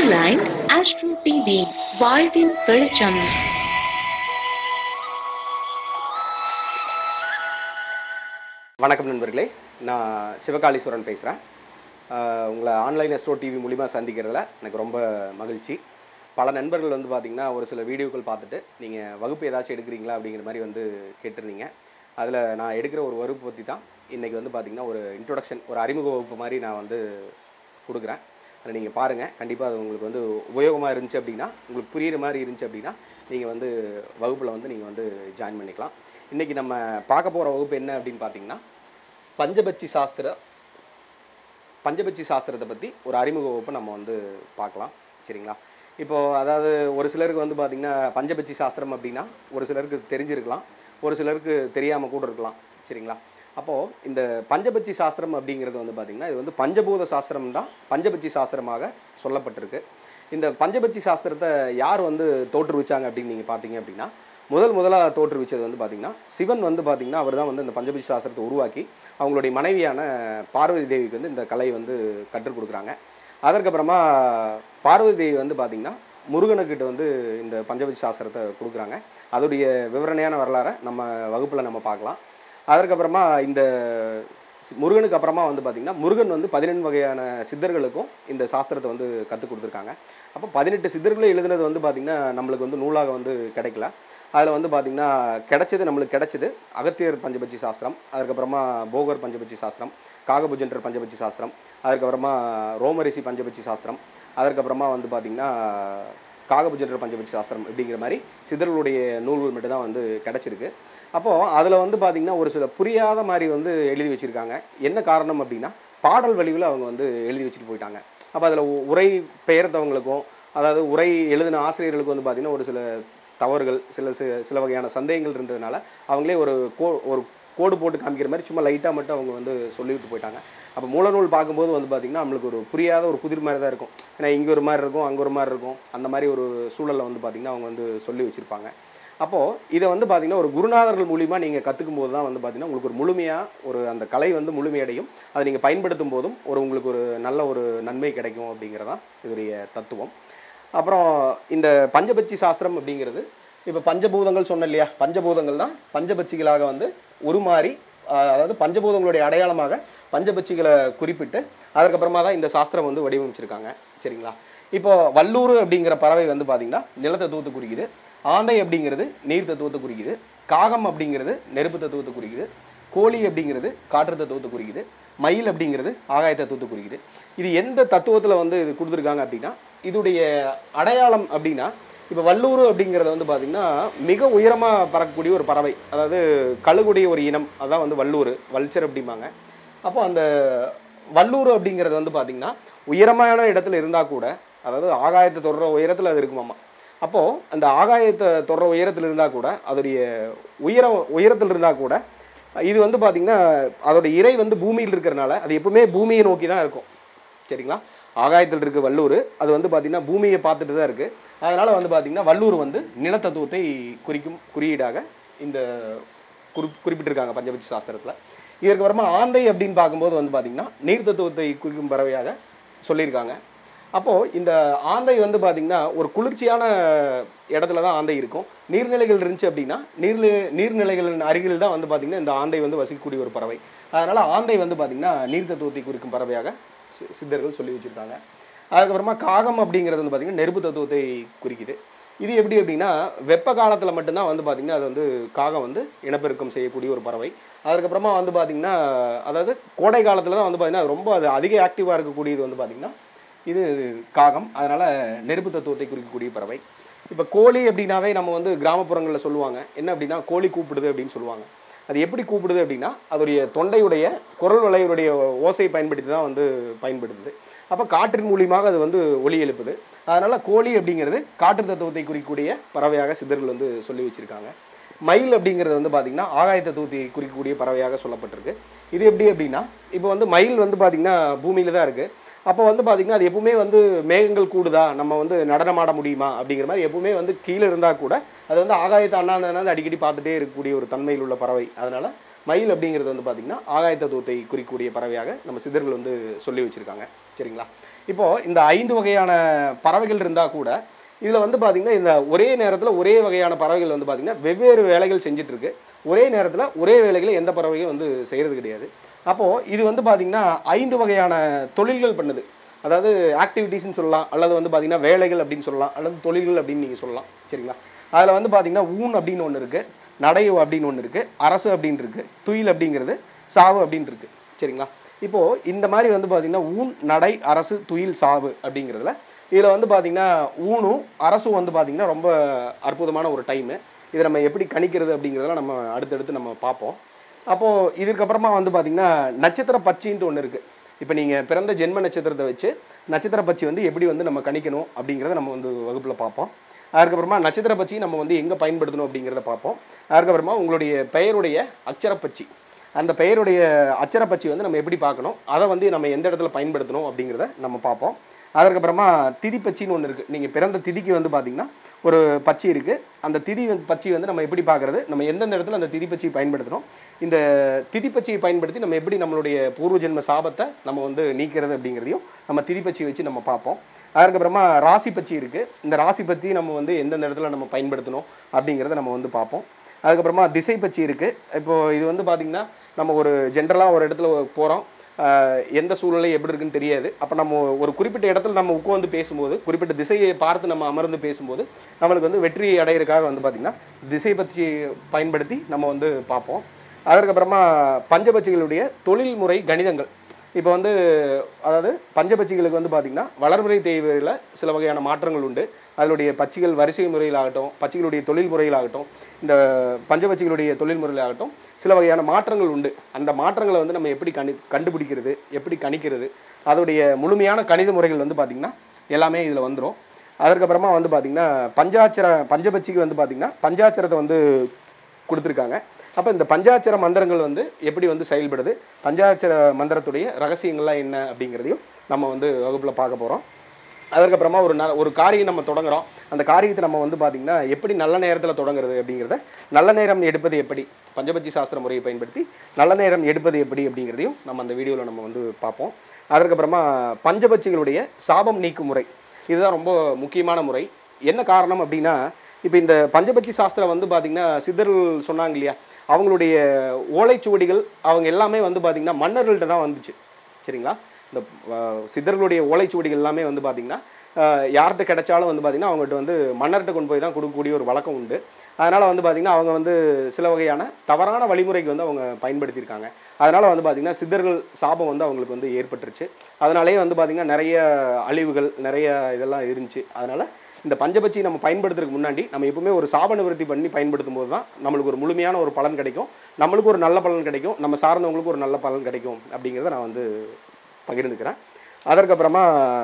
line astro TV வாழ்வின் வெளிச்சம் வணக்கம் நண்பர்களே நான் சிவகாளீஸ்வரன் பேசுகிறேன் உங்களை ஆன்லைன் எஸ்ட்ரோ டிவி மூலிமா சந்திக்கிறதுல எனக்கு ரொம்ப மகிழ்ச்சி பல நண்பர்கள் வந்து பார்த்திங்கன்னா ஒரு சில வீடியோக்கள் பார்த்துட்டு நீங்கள் வகுப்பு ஏதாச்சும் எடுக்கிறீங்களா அப்படிங்கிற மாதிரி வந்து கேட்டிருந்தீங்க அதில் நான் எடுக்கிற ஒரு வகுப்பு பற்றி தான் இன்றைக்கி வந்து பார்த்திங்கன்னா ஒரு இன்ட்ரொடக்ஷன் ஒரு அறிமுக வகுப்பு மாதிரி நான் வந்து கொடுக்குறேன் அதை நீங்கள் பாருங்கள் கண்டிப்பாக அது உங்களுக்கு வந்து உபயோகமாக இருந்துச்சு அப்படின்னா உங்களுக்கு புரியிற மாதிரி இருந்துச்சு அப்படின்னா நீங்கள் வந்து வகுப்பில் வந்து நீங்கள் வந்து ஜாயின் பண்ணிக்கலாம் இன்றைக்கி நம்ம பார்க்க போகிற வகுப்பு என்ன அப்படின்னு பார்த்தீங்கன்னா பஞ்சபட்சி சாஸ்திர பஞ்சபட்சி சாஸ்திரத்தை பற்றி ஒரு அறிமுக வகுப்பு நம்ம வந்து பார்க்கலாம் சரிங்களா இப்போது அதாவது ஒரு சிலருக்கு வந்து பார்த்திங்கன்னா பஞ்சபட்சி சாஸ்திரம் அப்படின்னா ஒரு சிலருக்கு தெரிஞ்சிருக்கலாம் ஒரு சிலருக்கு தெரியாமல் கூட இருக்கலாம் சரிங்களா அப்போது இந்த பஞ்சபட்சி சாஸ்திரம் அப்படிங்கிறது வந்து பார்த்திங்கன்னா இது வந்து பஞ்சபூத சாஸ்திரம் தான் பஞ்சபட்சி சாஸ்திரமாக சொல்லப்பட்டிருக்கு இந்த பஞ்சபட்சி சாஸ்திரத்தை யார் வந்து தோற்றுவிச்சாங்க அப்படின்னு நீங்கள் பார்த்தீங்க அப்படின்னா முதல் முதலாக தோற்றுவிச்சது வந்து பார்த்திங்கன்னா சிவன் வந்து பார்த்திங்கன்னா அவர் தான் வந்து இந்த பஞ்சபட்சி சாஸ்திரத்தை உருவாக்கி அவங்களுடைய மனைவியான பார்வதி தேவிக்கு வந்து இந்த கலை வந்து கற்றுக் கொடுக்குறாங்க அதற்கப்புறமா பார்வதி தேவி வந்து பார்த்திங்கன்னா முருகனுக்கிட்ட வந்து இந்த பஞ்சபட்சி சாஸ்திரத்தை கொடுக்குறாங்க அதோடைய விவரணையான வரலாறை நம்ம வகுப்பில் நம்ம பார்க்கலாம் அதற்கப்புறமா இந்த சி- முருகனுக்கு அப்புறமா வந்து பார்த்திங்கன்னா முருகன் வந்து பதினெண்டு வகையான சித்தர்களுக்கும் இந்த சாஸ்திரத்தை வந்து கற்றுக் கொடுத்துருக்காங்க அப்போ பதினெட்டு சித்தர்களும் எழுதுனது வந்து பார்த்திங்கன்னா நம்மளுக்கு வந்து நூலாக வந்து கிடைக்கல அதில் வந்து பார்த்திங்கன்னா கிடைச்சது நம்மளுக்கு கிடைச்சது அகத்தியர் பஞ்சபட்சி சாஸ்திரம் அதுக்கப்புறமா போகர் பஞ்சபட்சி சாஸ்திரம் காகபுஜண்டர் பஞ்சபட்சி சாஸ்திரம் அதுக்கப்புறமா ரோமரிசி பஞ்சபட்சி சாஸ்திரம் அதற்கப்புறமா வந்து பார்த்திங்கன்னா காகபுஜண்டர் பஞ்சபட்சி சாஸ்திரம் இப்படிங்கிற மாதிரி சித்தர்களுடைய நூல்கள் மட்டும் தான் வந்து கிடச்சிருக்கு அப்போது அதில் வந்து பார்த்திங்கன்னா ஒரு சில புரியாத மாதிரி வந்து எழுதி வச்சுருக்காங்க என்ன காரணம் அப்படின்னா பாடல் வடிவில் அவங்க வந்து எழுதி வச்சுட்டு போயிட்டாங்க அப்போ அதில் உரை பெயர்த்தவங்களுக்கும் அதாவது உரை எழுதின ஆசிரியர்களுக்கும் வந்து பார்த்திங்கன்னா ஒரு சில தவறுகள் சில சி- சில வகையான சந்தேகங்கள் இருந்ததுனால அவங்களே ஒரு கோ ஒரு கோடு போட்டு காமிக்கிற மாதிரி சும்மா லைட்டாக மட்டும் அவங்க வந்து சொல்லிவிட்டு போயிட்டாங்க அப்போ மூலநூல் பார்க்கும்போது வந்து பார்த்திங்கன்னா நம்மளுக்கு ஒரு புரியாத ஒரு புதிர் மாதிரி தான் இருக்கும் ஏன்னா இங்கே ஒரு மாதிரி இருக்கும் அங்கே ஒரு மாதிரி இருக்கும் அந்த மாதிரி ஒரு சூழலில் வந்து பார்த்திங்கன்னா அவங்க வந்து சொல்லி வச்சுருப்பாங்க அப்போது இதை வந்து பார்த்திங்கன்னா ஒரு குருநாதர்கள் மூலிமா நீங்கள் கற்றுக்கும் போது தான் வந்து பார்த்திங்கன்னா உங்களுக்கு ஒரு முழுமையாக ஒரு அந்த கலை வந்து முழுமையடையும் அதை நீங்கள் பயன்படுத்தும் போதும் ஒரு உங்களுக்கு ஒரு நல்ல ஒரு நன்மை கிடைக்கும் அப்படிங்கிறதான் இதோடைய தத்துவம் அப்புறம் இந்த பஞ்சபட்சி சாஸ்திரம் அப்படிங்கிறது இப்போ பஞ்சபூதங்கள் சொன்னேன் இல்லையா பஞ்சபூதங்கள் தான் பஞ்சபட்சிகளாக வந்து உருமாறி ஆஹ், அதாவது பஞ்சபூதங்களுடைய அடையாளமாக பஞ்சபட்சிகளை குறிப்பிட்டு அதுக்கப்புறமா தான் இந்த சாஸ்திரம் வந்து வடிவமைச்சிருக்காங்க சரிங்களா இப்போ வல்லூர் அப்படிங்கிற பறவை வந்து பார்த்திங்கன்னா நிலத்தை தூத்து குறிக்குது ஆந்தை அப்படிங்கிறது நீர் தத்துவத்தை குறிக்குது காகம் அப்படிங்கிறது நெருப்பு தத்துவத்தை குறிக்குது கோழி அப்படிங்கிறது காற்று தத்துவத்தை குறிக்குது மயில் அப்படிங்கிறது ஆகாய தத்துவத்தை குறிக்குது இது எந்த தத்துவத்தில் வந்து இது கொடுத்துருக்காங்க அப்படின்னா இதுடைய அடையாளம் அப்படின்னா இப்போ வல்லூர் அப்படிங்கிறது வந்து பார்த்திங்கன்னா மிக உயரமாக பறக்கக்கூடிய ஒரு பறவை அதாவது கழுகுடைய ஒரு இனம் அதான் வந்து வல்லூர் வல்ச்சர் அப்படிம்பாங்க அப்போ அந்த வல்லூர் அப்படிங்கிறது வந்து பார்த்திங்கன்னா உயரமான இடத்துல இருந்தால் கூட அதாவது ஆகாயத்தை தொடுற உயரத்தில் அது இருக்குமாமா அப்போது அந்த ஆகாயத்தை தொடுற உயரத்தில் இருந்தால் கூட அதோடைய உயரம் உயரத்தில் இருந்தால் கூட இது வந்து பார்த்திங்கன்னா அதோட இறை வந்து பூமியில் இருக்கிறனால அது எப்பவுமே பூமியை நோக்கி தான் இருக்கும் சரிங்களா ஆகாயத்தில் இருக்க வல்லூர் அது வந்து பார்த்திங்கன்னா பூமியை பார்த்துட்டு தான் இருக்குது அதனால் வந்து பார்த்திங்கன்னா வல்லூர் வந்து நிலத்தத்துவத்தை குறிக்கும் குறியீடாக இந்த குறி குறிப்பிட்டிருக்காங்க பஞ்சபட்சி சாஸ்திரத்தில் இதற்கு அப்புறமா ஆந்தை அப்படின்னு பார்க்கும்போது வந்து பார்த்திங்கன்னா நீர் தத்துவத்தை குறிக்கும் பறவையாக சொல்லியிருக்காங்க அப்போது இந்த ஆந்தை வந்து பார்த்திங்கன்னா ஒரு குளிர்ச்சியான இடத்துல தான் ஆந்தை இருக்கும் நீர்நிலைகள் இருந்துச்சு அப்படின்னா நீர்நிலை நீர்நிலைகளின் அருகில் தான் வந்து பார்த்திங்கன்னா இந்த ஆந்தை வந்து வசிக்கக்கூடிய ஒரு பறவை அதனால் ஆந்தை வந்து பார்த்திங்கன்னா நீர் தத்துவத்தை குறிக்கும் பறவையாக சி- சித்தர்கள் சொல்லி வச்சுருக்காங்க அதுக்கப்புறமா காகம் அப்படிங்கிறது வந்து பார்த்திங்கன்னா நெருப்பு தத்துவத்தை குறிக்குது இது எப்படி அப்படின்னா வெப்ப காலத்தில் மட்டும்தான் வந்து பார்த்திங்கன்னா அது வந்து காகம் வந்து இனப்பெருக்கம் செய்யக்கூடிய ஒரு பறவை அதுக்கப்புறமா வந்து பார்த்திங்கன்னா அதாவது கோடை காலத்தில் தான் வந்து பார்த்திங்கன்னா ரொம்ப அது அதிக ஆக்டிவாக இருக்கக்கூடியது வந்து பார்த்திங்கன்னா இது காகம் அதனால் நெருப்பு தத்துவத்தை குறிக்கக்கூடிய பறவை இப்போ கோழி அப்படின்னாவே நம்ம வந்து கிராமப்புறங்களில் சொல்லுவாங்க என்ன அப்படின்னா கோழி கூப்பிடுது அப்படின்னு சொல்லுவாங்க அது எப்படி கூப்பிடுது அப்படின்னா அதோடைய தொண்டையுடைய குரல் வளையுடைய ஓசையை பயன்படுத்தி தான் வந்து பயன்படுத்துது அப்போ காற்றின் மூலியமாக அது வந்து ஒலி எழுப்புது அதனால் கோழி அப்படிங்கிறது காற்று தத்துவத்தை குறிக்கக்கூடிய பறவையாக சித்தர்கள் வந்து சொல்லி வச்சுருக்காங்க மயில் அப்படிங்கிறது வந்து பார்த்திங்கன்னா ஆகாய தத்துவத்தை குறிக்கக்கூடிய பறவையாக சொல்லப்பட்டிருக்கு இது எப்படி அப்படின்னா இப்போ வந்து மயில் வந்து பார்த்திங்கன்னா பூமியில் தான் இருக்குது அப்போ வந்து பார்த்திங்கன்னா அது எப்பவுமே வந்து மேகங்கள் கூடுதா நம்ம வந்து நடனமாட முடியுமா அப்படிங்கிற மாதிரி எப்பவுமே வந்து கீழே இருந்தால் கூட அது வந்து ஆகாயத்தை அண்ணாந்து அடிக்கடி பார்த்துட்டே இருக்கக்கூடிய ஒரு தன்மையில் உள்ள பறவை அதனால் மயில் அப்படிங்கிறது வந்து பார்த்திங்கன்னா ஆகாய தத்துவத்தை குறிக்கக்கூடிய பறவையாக நம்ம சித்தர்கள் வந்து சொல்லி வச்சுருக்காங்க சரிங்களா இப்போது இந்த ஐந்து வகையான பறவைகள் இருந்தால் கூட இதில் வந்து பார்த்திங்கன்னா இந்த ஒரே நேரத்தில் ஒரே வகையான பறவைகள் வந்து பார்த்திங்கன்னா வெவ்வேறு வேலைகள் செஞ்சுட்டு இருக்கு ஒரே நேரத்தில் ஒரே வேலைகளை எந்த பறவையும் வந்து செய்கிறது கிடையாது அப்போது இது வந்து பார்த்திங்கன்னா ஐந்து வகையான தொழில்கள் பண்ணுது அதாவது ஆக்டிவிட்டீஸ்னு சொல்லலாம் அல்லது வந்து பார்த்திங்கன்னா வேலைகள் அப்படின்னு சொல்லலாம் அல்லது தொழில்கள் அப்படின்னு நீங்கள் சொல்லலாம் சரிங்களா அதில் வந்து பார்த்திங்கன்னா ஊன் அப்படின்னு ஒன்று இருக்குது நடைவு அப்படின்னு ஒன்று இருக்குது அரசு அப்படின்னு இருக்குது துயில் அப்படிங்கிறது சாவு அப்படின்னு இருக்குது சரிங்களா இப்போது இந்த மாதிரி வந்து பார்த்திங்கன்னா ஊன் நடை அரசு துயில் சாவு அப்படிங்கிறதுல இதில் வந்து பார்த்திங்கன்னா ஊனும் அரசும் வந்து பார்த்திங்கன்னா ரொம்ப அற்புதமான ஒரு டைமு இதை நம்ம எப்படி கணிக்கிறது அப்படிங்கிறதெல்லாம் நம்ம அடுத்தடுத்து நம்ம பார்ப்போம் அப்போது இதுக்கப்புறமா வந்து பார்த்திங்கன்னா நட்சத்திர பச்சின்ட்டு ஒன்று இருக்குது இப்போ நீங்கள் பிறந்த ஜென்ம நட்சத்திரத்தை வச்சு நட்சத்திர பச்சி வந்து எப்படி வந்து நம்ம கணிக்கணும் அப்படிங்கிறத நம்ம வந்து வகுப்பில் பார்ப்போம் அதுக்கப்புறமா நட்சத்திர பச்சி நம்ம வந்து எங்கே பயன்படுத்தணும் அப்படிங்கிறத பார்ப்போம் அதுக்கப்புறமா உங்களுடைய பெயருடைய அச்சரப்பச்சி அந்த பெயருடைய அச்சரப்பச்சி வந்து நம்ம எப்படி பார்க்கணும் அதை வந்து நம்ம எந்த இடத்துல பயன்படுத்தணும் அப்படிங்கிறத நம்ம பார்ப்போம் அதுக்கப்புறமா திதி பச்சின்னு ஒன்று இருக்குது நீங்கள் பிறந்த திதிக்கு வந்து பார்த்தீங்கன்னா ஒரு பச்சி இருக்குது அந்த திதி வந்து- பச்சி வந்து நம்ம எப்படி பார்க்குறது நம்ம எந்தெந்த இடத்துல அந்த திதி பச்சியை பயன்படுத்தணும் இந்த திதி பச்சியை பயன்படுத்தி நம்ம எப்படி நம்மளுடைய பூர்வ ஜென்ம சாபத்தை நம்ம வந்து நீக்கிறது அப்படிங்கிறதையும் நம்ம திதி பச்சி வச்சு நம்ம பார்ப்போம் அதுக்கப்புறமா ராசி பச்சி இருக்குது இந்த ராசி பற்றி நம்ம வந்து எந்தெந்த இடத்துல நம்ம பயன்படுத்தணும் அப்படிங்கிறத நம்ம வந்து பார்ப்போம் அதுக்கப்புறமா திசை பச்சி இருக்குது இப்போது இது வந்து பார்த்திங்கன்னா நம்ம ஒரு ஜென்ரலாக ஒரு இடத்துல போகிறோம் எந்த சூழ்நிலை எப்படி இருக்குன்னு தெரியாது அப்போ நம்ம ஒரு குறிப்பிட்ட இடத்துல நம்ம உட்காந்து பேசும்போது குறிப்பிட்ட திசையை பார்த்து நம்ம அமர்ந்து பேசும்போது நம்மளுக்கு வந்து வெற்றி அடையிறதுக்காக வந்து பார்த்திங்கன்னா திசை பற்றி பயன்படுத்தி நம்ம வந்து பார்ப்போம் அதற்கப்புறமா பஞ்சபட்சிகளுடைய தொழில்முறை கணிதங்கள் இப்போ வந்து அதாவது பஞ்சபட்சிகளுக்கு வந்து பார்த்திங்கன்னா வளர்முறை தேவையில் சில வகையான மாற்றங்கள் உண்டு அதனுடைய பட்சிகள் வரிசை முறையிலாகட்டும் பட்சிகளுடைய தொழில் முறையிலாகட்டும் இந்த பஞ்சபட்சிகளுடைய தொழில் முறையிலாகட்டும் சில வகையான மாற்றங்கள் உண்டு அந்த மாற்றங்களை வந்து நம்ம எப்படி கணி கண்டுபிடிக்கிறது எப்படி கணிக்கிறது அதோடைய முழுமையான கணித முறைகள் வந்து பார்த்திங்கன்னா எல்லாமே இதில் வந்துடும் அதற்கப்புறமா வந்து பார்த்திங்கன்னா பஞ்சாட்சர பஞ்சபட்சிக்கு வந்து பார்த்திங்கன்னா பஞ்சாட்சரத்தை வந்து கொடுத்துருக்காங்க அப்போ இந்த பஞ்சாட்சர மந்திரங்கள் வந்து எப்படி வந்து செயல்படுது பஞ்சாட்சர மந்திரத்துடைய ரகசியங்கள்லாம் என்ன அப்படிங்கிறதையும் நம்ம வந்து வகுப்பில் பார்க்க போகிறோம் அதுக்கப்புறமா ஒரு ந ஒரு காரியம் நம்ம தொடங்குறோம் அந்த காரியத்தை நம்ம வந்து பார்த்திங்கன்னா எப்படி நல்ல நேரத்தில் தொடங்குறது அப்படிங்கிறத நல்ல நேரம் எடுப்பது எப்படி பஞ்சபட்சி சாஸ்திர முறையை பயன்படுத்தி நல்ல நேரம் எடுப்பது எப்படி அப்படிங்கிறதையும் நம்ம அந்த வீடியோவில் நம்ம வந்து பார்ப்போம் அதுக்கப்புறமா பஞ்சபட்சிகளுடைய சாபம் நீக்கும் முறை இதுதான் ரொம்ப முக்கியமான முறை என்ன காரணம் அப்படின்னா இப்போ இந்த பஞ்சபட்சி சாஸ்திரம் வந்து பார்த்திங்கன்னா சித்தர்கள் சொன்னாங்க இல்லையா அவங்களுடைய ஓலைச்சுவடிகள் அவங்க எல்லாமே வந்து பார்த்திங்கன்னா மன்னர்கள்ட்ட தான் வந்துச்சு சரிங்களா இந்த அஹ், சித்தர்களுடைய ஓலைச்சுவடிகள் எல்லாமே வந்து பார்த்திங்கன்னா அஹ், யார்கிட்ட கிடைச்சாலும் வந்து பார்த்திங்கன்னா அவங்ககிட்ட வந்து மன்னர்கிட்ட கொண்டு போய் தான் கொடுக்கக்கூடிய ஒரு வழக்கம் உண்டு அதனால் வந்து பார்த்திங்கன்னா அவங்க வந்து சில வகையான தவறான வழிமுறைக்கு வந்து அவங்க பயன்படுத்தியிருக்காங்க அதனால் வந்து பார்த்திங்கன்னா சித்தர்கள் சாபம் வந்து அவங்களுக்கு வந்து ஏற்பட்டுருச்சு அதனாலேயே வந்து பார்த்திங்கன்னா நிறைய அழிவுகள் நிறைய இதெல்லாம் இருந்துச்சு அதனால் இந்த பஞ்சபட்சி நம்ம பயன்படுத்துறதுக்கு முன்னாடி நம்ம எப்பவுமே ஒரு சாப நிவர்த்தி பண்ணி பயன்படுத்தும் போது தான் நம்மளுக்கு ஒரு முழுமையான ஒரு பலன் கிடைக்கும் நம்மளுக்கு ஒரு நல்ல பலன் கிடைக்கும் நம்ம சார்ந்தவங்களுக்கு ஒரு நல்ல பலன் கிடைக்கும் அப்படிங்கிறத நான் வந்து பகிர்ந்துக்கிறேன் அதற்கப்புறமா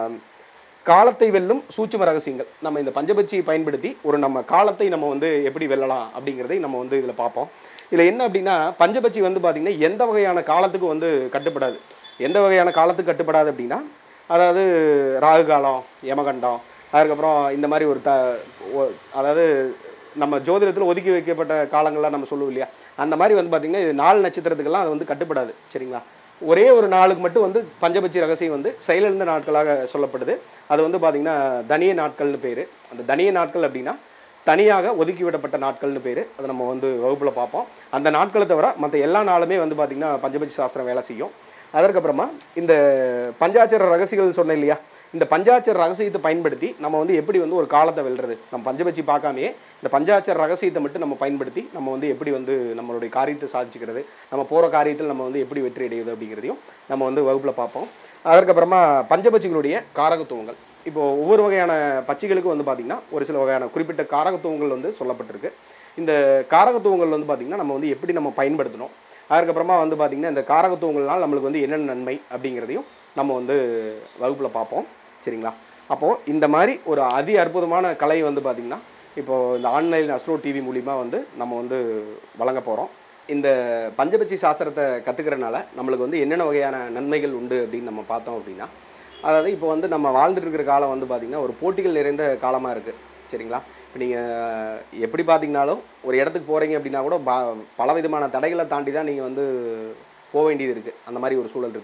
காலத்தை வெல்லும் சூட்சும ரகசியங்கள் நம்ம இந்த பஞ்சபட்சியை பயன்படுத்தி ஒரு நம்ம காலத்தை நம்ம வந்து எப்படி வெல்லலாம் அப்படிங்கிறதை நம்ம வந்து இதில் பார்ப்போம் இதில் என்ன அப்படின்னா பஞ்சபட்சி வந்து பார்த்திங்கன்னா எந்த வகையான காலத்துக்கும் வந்து கட்டுப்படாது எந்த வகையான காலத்துக்கு கட்டுப்படாது அப்படின்னா அதாவது ராகு காலம் யமகண்டம் அதுக்கப்புறம் இந்த மாதிரி ஒரு த ஒ- அதாவது நம்ம ஜோதிடத்தில் ஒதுக்கி வைக்கப்பட்ட காலங்கள்லாம் நம்ம சொல்லுவோம் இல்லையா அந்த மாதிரி வந்து பார்த்திங்கன்னா இது நாலு நட்சத்திரத்துக்கெல்லாம் அது வந்து கட்டுப்படாது சரிங்களா ஒரே ஒரு நாளுக்கு மட்டும் வந்து பஞ்சபட்சி ரகசியம் வந்து செயலிழந்த நாட்களாக சொல்லப்படுது அது வந்து பார்த்திங்கன்னா தனிய நாட்கள்னு பேர் அந்த தனிய நாட்கள் அப்படின்னா தனியாக ஒதுக்கி விடப்பட்ட நாட்கள்னு பேர் அதை நம்ம வந்து வகுப்பில் பார்ப்போம் அந்த நாட்களை தவிர மற்ற எல்லா நாளுமே வந்து பார்த்திங்கன்னா பஞ்சபட்சி சாஸ்திரம் வேலை செய்யும் அதற்கப்புறமா இந்த பஞ்சாட்சர ரகசியங்கள் சொன்னேன் இல்லையா இந்த பஞ்சாட்சர ரகசியத்தை பயன்படுத்தி நம்ம வந்து எப்படி வந்து ஒரு காலத்தை வெல்றது நம்ம பஞ்சபட்சி பார்க்காமையே இந்த பஞ்சாட்சர ரகசியத்தை மட்டும் நம்ம பயன்படுத்தி நம்ம வந்து எப்படி வந்து நம்மளுடைய காரியத்தை சாதிச்சுக்கிறது நம்ம போகிற காரியத்தில் நம்ம வந்து எப்படி வெற்றி அடையுது அப்படிங்கிறதையும் நம்ம வந்து வகுப்பில் பார்ப்போம் அதற்கப்புறமா பஞ்சபட்சிகளுடைய காரகத்துவங்கள் இப்போ ஒவ்வொரு வகையான பட்சிகளுக்கும் வந்து பார்த்திங்கன்னா ஒரு சில வகையான குறிப்பிட்ட காரகத்துவங்கள் வந்து சொல்லப்பட்டிருக்கு இந்த காரகத்துவங்கள் வந்து பார்த்திங்கன்னா நம்ம வந்து எப்படி நம்ம பயன்படுத்தணும் அதுக்கப்புறமா வந்து பார்த்திங்கன்னா இந்த காரகத்துவங்கள்னால் நம்மளுக்கு வந்து என்னென்ன நன்மை அப்படிங்கிறதையும் நம்ம வந்து வகுப்பில் பார்ப்போம் சரிங்களா அப்போது இந்த மாதிரி ஒரு அதி அற்புதமான கலை வந்து பார்த்திங்கன்னா இப்போது இந்த ஆன்லைன் அஸ்ட்ரோ டிவி மூலிமா வந்து நம்ம வந்து வழங்க போகிறோம் இந்த பஞ்சபட்சி சாஸ்திரத்தை கற்றுக்கிறனால நம்மளுக்கு வந்து என்னென்ன வகையான நன்மைகள் உண்டு அப்படின்னு நம்ம பார்த்தோம் அப்படின்னா அதாவது இப்போ வந்து நம்ம வாழ்ந்துட்டு இருக்கிற காலம் வந்து பார்த்திங்கன்னா ஒரு போட்டிகள் நிறைந்த காலமாக இருக்குது சரிங்களா இப்போ நீங்கள் எப்படி பார்த்தீங்கனாலும் ஒரு இடத்துக்கு போகிறீங்க அப்படின்னா கூட ப பல விதமான தடைகளை தாண்டி தான் நீங்கள் வந்து போக வேண்டியது இருக்குது அந்த மாதிரி ஒரு சூழல் இருக்குது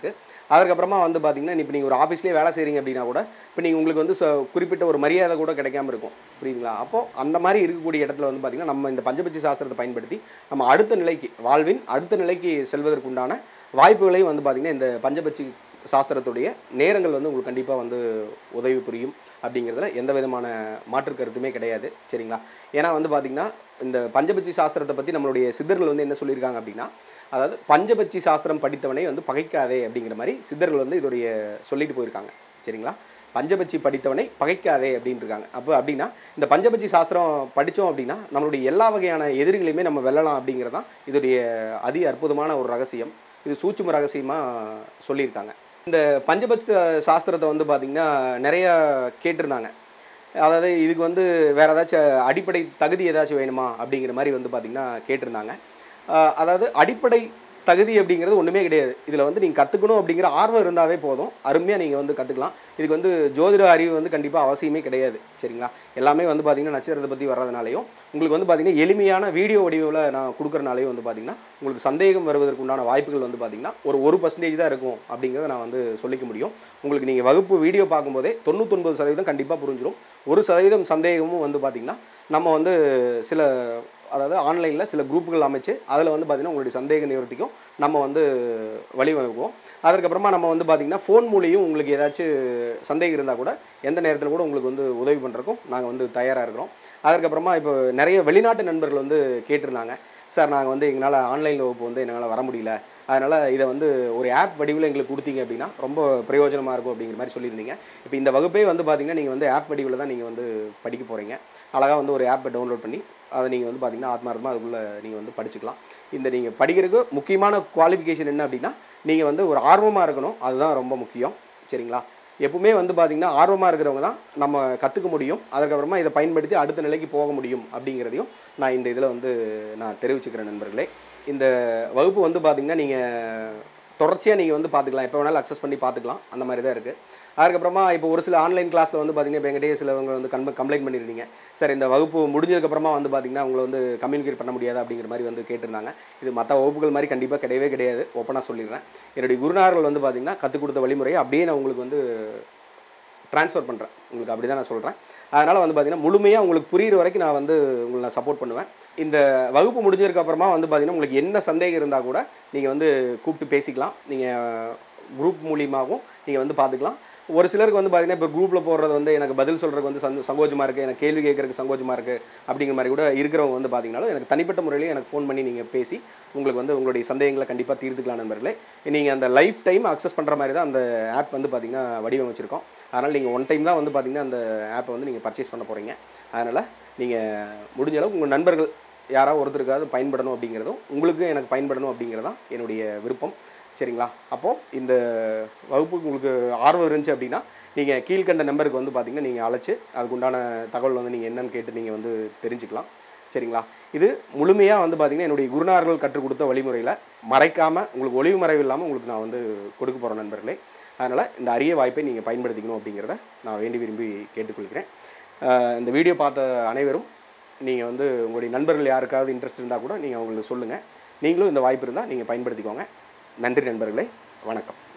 அதுக்கப்புறமா வந்து பார்த்தீங்கன்னா இப்போ நீங்கள் ஒரு ஆஃபீஸ்லேயே வேலை செய்கிறீங்க அப்படின்னா கூட இப்போ நீங்கள் உங்களுக்கு வந்து ச- குறிப்பிட்ட ஒரு மரியாதை கூட கிடைக்காம இருக்கும் புரியுதுங்களா அப்போ அந்த மாதிரி இருக்கக்கூடிய இடத்துல வந்து பார்த்தீங்கன்னா நம்ம இந்த பஞ்சபட்சி சாஸ்திரத்தை பயன்படுத்தி நம்ம அடுத்த நிலைக்கு வாழ்வின் அடுத்த நிலைக்கு செல்வதற்குண்டான வாய்ப்புகளையும் வந்து பார்த்தீங்கன்னா இந்த பஞ்சபட்சி சாஸ்திரத்துடைய நேரங்கள் வந்து உங்களுக்கு கண்டிப்பாக வந்து உதவி புரியும் அப்படிங்கிறதுல எந்த விதமான மாற்று கருத்துமே கிடையாது சரிங்களா ஏன்னா வந்து பார்த்திங்கன்னா இந்த பஞ்சபட்சி சாஸ்திரத்தை பற்றி நம்மளுடைய சித்தர்கள் வந்து என்ன சொல்லியிருக்காங்க அப்படின்னா அதாவது பஞ்சபட்சி சாஸ்திரம் படித்தவனை வந்து பகைக்காதே அப்படிங்கிற மாதிரி சித்தர்கள் வந்து இதோடைய சொல்லிட்டு போயிருக்காங்க சரிங்களா பஞ்சபட்சி படித்தவனை பகைக்காதே அப்படின்னு இருக்காங்க அப்போ அப்படின்னா இந்த பஞ்சபட்சி சாஸ்திரம் படித்தோம் அப்படின்னா நம்மளுடைய எல்லா வகையான எதிரிகளையுமே நம்ம வெல்லலாம் அப்படிங்கிறதான் இதோடைய அதி அற்புதமான ஒரு ரகசியம் இது சூட்சும ரகசியமாக சொல்லியிருக்காங்க இந்த பஞ்சபட்ச சாஸ்திரத்தை வந்து பார்த்திங்கன்னா நிறைய கேட்டிருந்தாங்க அதாவது இதுக்கு வந்து வேறு ஏதாச்சும் அடிப்படை தகுதி ஏதாச்சும் வேணுமா அப்படிங்கிற மாதிரி வந்து பார்த்திங்கன்னா கேட்டிருந்தாங்க ஆஹ் அதாவது அடிப்படை தகுதி அப்படிங்கிறது ஒன்றுமே கிடையாது இதில் வந்து நீங்கள் கற்றுக்கணும் அப்படிங்கிற ஆர்வம் இருந்தாவே போதும் அருமையாக நீங்கள் வந்து கற்றுக்கலாம் இதுக்கு வந்து ஜோதிட அறிவு வந்து கண்டிப்பாக அவசியமே கிடையாது சரிங்களா எல்லாமே வந்து பார்த்திங்கன்னா நட்சத்திரத்தை பற்றி வர்றதுனாலையும் உங்களுக்கு வந்து பார்த்திங்கன்னா எளிமையான வீடியோ வடிவில் நான் கொடுக்குறனாலையும் வந்து பார்த்திங்கன்னா உங்களுக்கு சந்தேகம் வருவதற்கு உண்டான வாய்ப்புகள் வந்து பார்த்திங்கன்னா ஒரு ஒரு பர்சன்டேஜ் தான் இருக்கும் அப்படிங்கிறத நான் வந்து சொல்லிக்க முடியும் உங்களுக்கு நீங்கள் வகுப்பு வீடியோ பார்க்கும்போதே தொண்ணூத்தொன்பது சதவீதம் கண்டிப்பாக புரிஞ்சிடும் ஒரு சதவீதம் சந்தேகமும் வந்து பார்த்திங்கன்னா நம்ம வந்து சில அதாவது ஆன்லைனில் சில குரூப்புகள் அமைச்சு அதில் வந்து பார்த்திங்கன்னா உங்களுடைய சந்தேக நிவர்த்திக்கும் நம்ம வந்து வழிவகுப்போம் அதற்கப்புறமா நம்ம வந்து பார்த்திங்கன்னா ஃபோன் மூலியம் உங்களுக்கு ஏதாச்சும் சந்தேகம் இருந்தால் கூட எந்த நேரத்தில் கூட உங்களுக்கு வந்து உதவி பண்ணுறக்கும் நாங்கள் வந்து தயாராக இருக்கிறோம் அதற்கப்புறமா இப்போ நிறைய வெளிநாட்டு நண்பர்கள் வந்து கேட்டிருந்தாங்க சார் நாங்கள் வந்து எங்களால் ஆன்லைன் வகுப்பு வந்து எங்களால் வர முடியல அதனால் இதை வந்து ஒரு ஆப் வடிவில் எங்களுக்கு கொடுத்தீங்க அப்படின்னா ரொம்ப பிரயோஜனமாக இருக்கும் அப்படிங்கிற மாதிரி சொல்லியிருந்தீங்க இப்போ இந்த வகுப்பே வந்து பார்த்தீங்கன்னா நீங்கள் வந்து ஆப் வடிவில் தான் நீங்கள் வந்து படிக்க போகிறீங்க அழகாக வந்து ஒரு ஆப்பை டவுன்லோட் பண்ணி அதை நீங்கள் வந்து பார்த்தீங்கன்னா ஆத்மார்த்தமாக அதுக்குள்ளே நீங்கள் வந்து படிச்சுக்கலாம் இந்த நீங்கள் படிக்கிறதுக்கு முக்கியமான குவாலிஃபிகேஷன் என்ன அப்படின்னா நீங்கள் வந்து ஒரு ஆர்வமாக இருக்கணும் அதுதான் ரொம்ப முக்கியம் சரிங்களா எப்பவுமே வந்து பார்த்தீங்கன்னா ஆர்வமாக இருக்கிறவங்க தான் நம்ம கற்றுக்க முடியும் அதுக்கப்புறமா இதை பயன்படுத்தி அடுத்த நிலைக்கு போக முடியும் அப்படிங்கிறதையும் நான் இந்த இதில் வந்து நான் தெரிவிச்சுக்கிறேன் நண்பர்களே இந்த வகுப்பு வந்து பார்த்தீங்கன்னா நீங்கள் தொடர்ச்சியாக நீங்கள் வந்து பார்த்துக்கலாம் எப்போ வேணாலும் அக்சஸ் பண்ணி பார்த்துக்கலாம் அந்த மாதிரி தான் இருக்குது அதுக்கப்புறமா இப்போ ஒரு சில ஆன்லைன் கிளாஸில் வந்து பார்த்தீங்கன்னா இப்போ எங்கிட்டே சிலவங்க வந்து கம்ப கம்ப்ளைண்ட் பண்ணியிருந்தீங்க சார் இந்த வகுப்பு முடிஞ்சதுக்கப்புறமா வந்து பார்த்தீங்கன்னா உங்களை வந்து கம்யூனிகேட் பண்ண முடியாது அப்படிங்கிற மாதிரி வந்து கேட்டிருந்தாங்க இது மற்ற வகுப்புகள் மாதிரி கண்டிப்பாக கிடையவே கிடையாது ஓப்பனாக சொல்லிடுறேன் என்னுடைய குருநார்கள் வந்து பார்த்தீங்கன்னா கற்றுக் கொடுத்த வழிமுறையை அப்படியே நான் உங்களுக்கு வந்து ட்ரான்ஸ்ஃபர் பண்ணுறேன் உங்களுக்கு அப்படி தான் நான் சொல்கிறேன் அதனால் வந்து பார்த்தீங்கன்னா முழுமையாக உங்களுக்கு புரியுற வரைக்கும் நான் வந்து உங்களை நான் சப்போர்ட் பண்ணுவேன் இந்த வகுப்பு முடிஞ்சதுக்கு அப்புறமா வந்து பார்த்தீங்கன்னா உங்களுக்கு என்ன சந்தேகம் இருந்தால் கூட நீங்கள் வந்து கூப்பிட்டு பேசிக்கலாம் நீங்கள் குரூப் மூலியமாகவும் நீங்கள் வந்து பார்த்துக்கலாம் ஒரு சிலருக்கு வந்து பார்த்தீங்கன்னா இப்போ குரூப்பில் போடுறது வந்து எனக்கு பதில் சொல்கிறதுக்கு வந்து சந்தோ சங்கோஜமாக இருக்குது எனக்கு கேள்வி கேட்கறதுக்கு சங்கோஜமாக இருக்குது அப்படிங்கிற மாதிரி கூட இருக்கிறவங்க வந்து பார்த்தீங்கன்னாலும் எனக்கு தனிப்பட்ட முறையிலேயே எனக்கு ஃபோன் பண்ணி நீங்கள் பேசி உங்களுக்கு வந்து உங்களுடைய சந்தேகங்களை கண்டிப்பாக தீர்த்துக்கலாம் நண்பர்களே நீங்கள் அந்த லைஃப் டைம் அக்சஸ் பண்ணுற மாதிரி தான் அந்த ஆப் வந்து பார்த்தீங்கன்னா வடிவமைச்சிருக்கோம் அதனால் நீங்கள் ஒன் டைம் தான் வந்து பார்த்தீங்கன்னா அந்த ஆப்பை வந்து நீங்கள் பர்ச்சேஸ் பண்ண போகிறீங்க அதனால் நீங்கள் முடிஞ்ச அளவுக்கு உங்கள் நண்பர்கள் யாராவது ஒருத்தருக்காவது பயன்படணும் அப்படிங்கிறதும் உங்களுக்கு எனக்கு பயன்படணும் அப்படிங்கிறதான் என்னுடைய விருப்பம் சரிங்களா அப்போது இந்த வகுப்புக்கு உங்களுக்கு ஆர்வம் இருந்துச்சு அப்படின்னா நீங்கள் கீழ்கண்ட நம்பருக்கு வந்து பார்த்தீங்கன்னா நீங்கள் அழைச்சி அதுக்குண்டான தகவல் வந்து நீங்கள் என்னன்னு கேட்டு நீங்கள் வந்து தெரிஞ்சுக்கலாம் சரிங்களா இது முழுமையாக வந்து பார்த்தீங்கன்னா என்னுடைய குருநார்கள் கற்றுக் கொடுத்த வழிமுறையில் மறைக்காமல் உங்களுக்கு ஒளிவு மறைவு இல்லாமல் உங்களுக்கு நான் வந்து கொடுக்க போகிறேன் நண்பர்களே அதனால் இந்த அரிய வாய்ப்பை நீங்கள் பயன்படுத்திக்கணும் அப்படிங்கிறத நான் வேண்டி விரும்பி கேட்டுக்கொள்கிறேன் ஆஹ் இந்த வீடியோ பார்த்த அனைவரும் நீங்கள் வந்து உங்களுடைய நண்பர்கள் யாருக்காவது இன்ட்ரெஸ்ட் இருந்தால் கூட நீங்கள் அவங்களுக்கு சொல்லுங்கள் நீங்களும் இந்த வாய்ப்பு இருந்தால் நீங்கள் பயன்படுத்திக்கோங்க நன்றி நண்பர்களே வணக்கம்